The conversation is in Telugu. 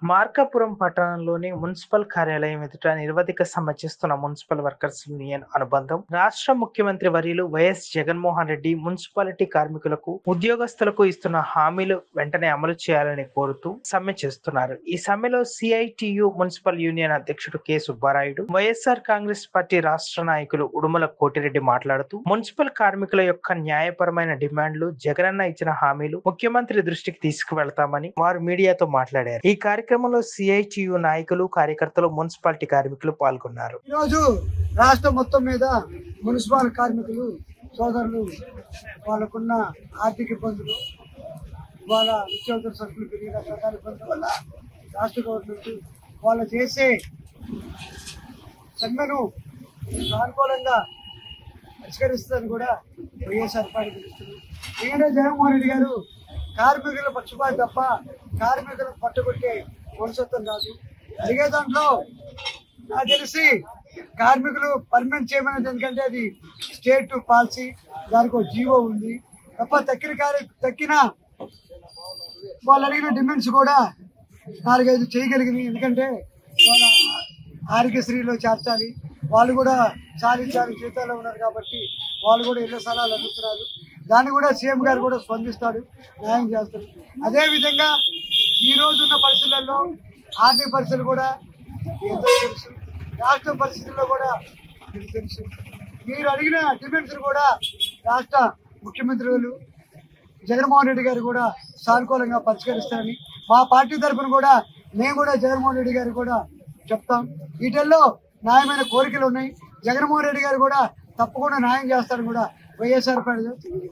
మార్కాపురం పట్టణంలోని మున్సిపల్ కార్యాలయం ఎదుట నిరవధిక సమ్మె చేస్తున్న మున్సిపల్ వర్కర్స్ యూనియన్ అనుబంధం రాష్ట్ర ముఖ్యమంత్రి వర్యులు వైఎస్ జగన్మోహన్ రెడ్డి మున్సిపాలిటీ కార్మికులకు ఉద్యోగస్తులకు ఇస్తున్న హామీలు వెంటనే అమలు చేయాలని కోరుతూ సమ్మె చేస్తున్నారు ఈ సమ్మెలో సిఐటియు మున్సిపల్ యూనియన్ అధ్యక్షుడు కె సుబ్బారాయుడు వైఎస్ఆర్ కాంగ్రెస్ పార్టీ రాష్ట్ర నాయకులు ఉడుమల కోటిరెడ్డి మాట్లాడుతూ మున్సిపల్ కార్మికుల యొక్క న్యాయపరమైన డిమాండ్లు జగనన్న ఇచ్చిన హామీలు ముఖ్యమంత్రి దృష్టికి తీసుకువెళ్తామని వారు మీడియాతో మాట్లాడారు ఈ కార్యక్రమంలో సిఐటియు నాయకులు కార్యకర్తలు మున్సిపాలిటీ కార్మికులు పాల్గొన్నారు ఈరోజు రాష్ట్రం మొత్తం మీద మున్సిపల్ కార్మికులు సోదరులు వాళ్ళకున్న ఆర్థిక ఇబ్బందులు వాళ్ళ నిత్యావసర సరుకులు పెరిగిన రకరకాల ఇబ్బందుల వల్ల రాష్ట్ర గవర్నమెంట్ వాళ్ళు చేసే సమ్మెను సానుకూలంగా పరిష్కరిస్తుందని కూడా వైఎస్ఆర్ పార్టీ తెలుస్తుంది ఎందుకంటే జగన్మోహన్ రెడ్డి గారు కార్మికుల పక్షపాతి తప్ప కార్మికులకు పట్టుకొట్టే మనసత్వం కాదు అడిగే దాంట్లో నాకు తెలిసి కార్మికులు పర్మనెంట్ చేయమనేది ఎందుకంటే అది స్టేట్ పాలసీ దానికి ఒక జీవో ఉంది తప్ప తక్కిన కార్య తక్కిన వాళ్ళు అడిగిన డిమాండ్స్ కూడా నాలుగైదు చేయగలిగినాయి ఎందుకంటే వాళ్ళ ఆరోగ్యశ్రీలో చేర్చాలి వాళ్ళు కూడా సాధించాలి జీతాల్లో ఉన్నారు కాబట్టి వాళ్ళు కూడా ఇళ్ల స్థలాలు అడుగుతున్నారు దాన్ని కూడా సీఎం గారు కూడా స్పందిస్తాడు న్యాయం చేస్తాడు అదేవిధంగా ఈ రోజు ఉన్న పరిస్థితులలో ఆర్థిక పరిస్థితులు కూడా ఎంతో తెలుసు రాష్ట్ర పరిస్థితుల్లో కూడా మీకు తెలుసు మీరు అడిగిన డిమాండ్స్ కూడా రాష్ట్ర ముఖ్యమంత్రులు జగన్మోహన్ రెడ్డి గారు కూడా సానుకూలంగా పరిష్కరిస్తారని మా పార్టీ తరఫున కూడా మేము కూడా జగన్మోహన్ రెడ్డి గారు కూడా చెప్తాం వీటిల్లో న్యాయమైన కోరికలు ఉన్నాయి జగన్మోహన్ రెడ్డి గారు కూడా తప్పకుండా న్యాయం చేస్తారని కూడా వైఎస్ఆర్ పార్టీ